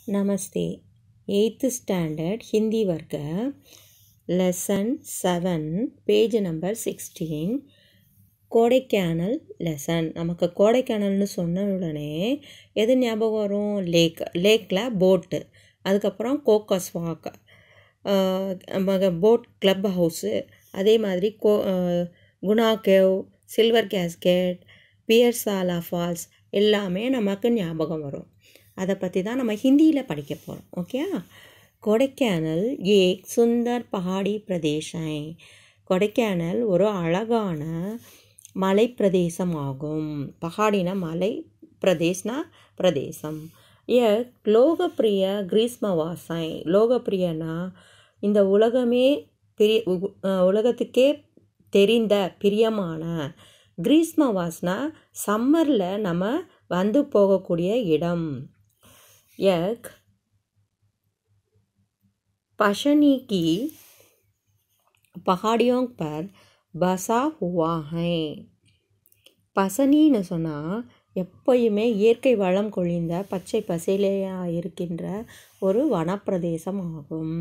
नमस्ते eighth standard Hindi वर्ग lesson seven page number sixteen Kodaikanal lesson நமக்கு கோடைக்கானல்னு சொன்ன உடனே எது ஞாபகம் வரும் லேக் லேக்கில் போட்டு அதுக்கப்புறம் Coaker's walk boat club house அதே மாதிரி கோ Guna cave silver cascade Bear Shola falls எல்லாமே நமக்கு ஞாபகம் வரும் அதை பற்றி தான் நம்ம ஹிந்தியில் படிக்க போகிறோம் ஓகே கொடைக்கானல் ஏக் சுந்தர் பஹாடி பிரதேசம் கொடைக்கானல் ஒரு அழகான மலை பிரதேசம் ஆகும் பஹாடினா மலை பிரதேஷ்னா பிரதேசம் ஏ லோகப்பிரிய கிரீஸ்மவாசை லோகப்பிரியனா இந்த உலகமே பிரிய உலகத்துக்கே தெரிந்த பிரியமான கிரீஸ்மவாஸ்னா சம்மரில் நம்ம வந்து போகக்கூடிய இடம் एक पशनी की पहाड़ियों पर बसा हुआ है பசனின்னு சொன்னால் எப்பயுமே இயற்கை வளம் கொழிந்த பச்சை பசையிலையாக இருக்கின்ற ஒரு வனப்பிரதேசம் ஆகும்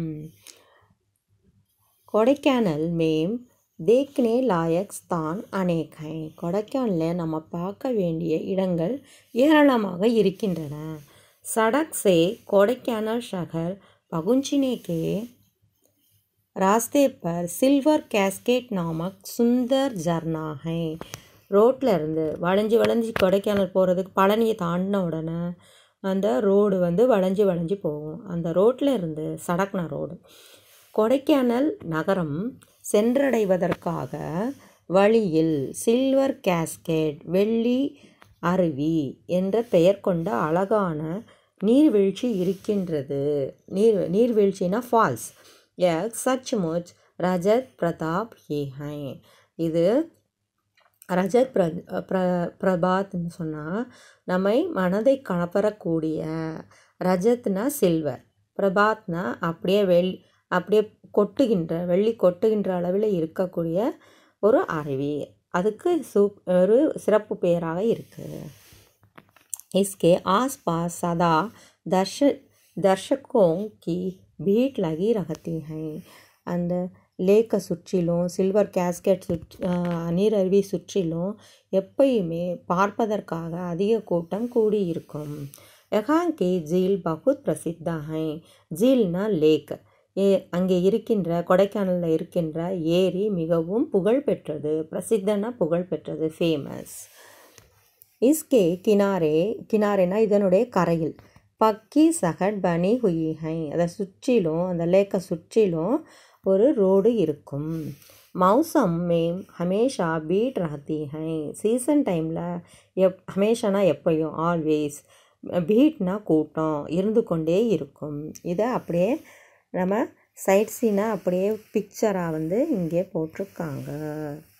கொடைக்கானல் மேம் தேக்னே லாயக் ஸ்தான் அநேக் ஹை கொடைக்கானலில் நம்ம பார்க்க வேண்டிய இடங்கள் ஏராளமாக இருக்கின்றன सड़क से कोடைக்கானல் शहर पहुंचने के रास्ते पर सिल्वर कैस्केट नामक सुंदर झरना है ரோட்டில் இருந்து வளைஞ்சி வளைஞ்சி கொடைக்கானல் போகிறதுக்கு பழனியை தாண்டின உடனே அந்த ரோடு வந்து வளைஞ்சி வளைஞ்சி போகும் அந்த ரோட்டில் இருந்து சடக்னா ரோடு கொடைக்கானல் நகரம் சென்றடைவதற்காக வழியில் சில்வர் கேஸ்கேட் வெள்ளி அருவி என்ற பெயர் கொண்ட அழகான நீர்வீழ்ச்சி இருக்கின்றது நீர் நீர்வீழ்ச்சினா ஃபால்ஸ் எக் சச் முச் ரஜத் பிரதாப் ஹேஹை இது ரஜத் பிர பிர பிரபாத்னு சொன்னால் நம்மை மனதை கணப்பரக்கூடிய ரஜத்னா சில்வர் பிரபாத்னா அப்படியே வெள் அப்படியே கொட்டுகின்ற வெள்ளி கொட்டுகின்ற அளவில் இருக்கக்கூடிய ஒரு அருவி அதுக்கு சூப் ஒரு சிறப்பு பெயராக இருக்குது इसके आसपास सदा दर्श दर्शकों की भीड़ लगी रहती है அந்த லேக்கை சுற்றிலும் சில்வர் கேஸ்கெட் சுற்றி நீரருவி சுற்றிலும் எப்பயுமே பார்ப்பதற்காக அதிக கூட்டம் கூடியிருக்கும் யகாங்கே ஜீல் பகுத் பிரசித்தா ஹை ஜீல்னா லேக் ஏ அங்கே இருக்கின்ற கொடைக்கானலில் இருக்கின்ற ஏரி மிகவும் புகழ் பெற்றது பிரசித்தனா புகழ் பெற்றது ஃபேமஸ் இஸ்கே கினாரே கினாரேனா இதனுடைய கரையில் பக்கி சகட் பனி ஹுயி ஹை அதை சுற்றிலும் அந்த லேக்கை சுற்றிலும் ஒரு ரோடு இருக்கும் மௌசம் மேம் ஹமேஷா பீட் ரஹத்தி ஹை சீசன் டைமில் எப் ஹமேஷானா எப்பயும் ஆல்வேஸ் பீட்னா கூட்டம் இருந்து கொண்டே இருக்கும் இதை அப்படியே நம்ம சைட் சீனாக அப்படியே பிக்சராக வந்து இங்கே போட்டிருக்காங்க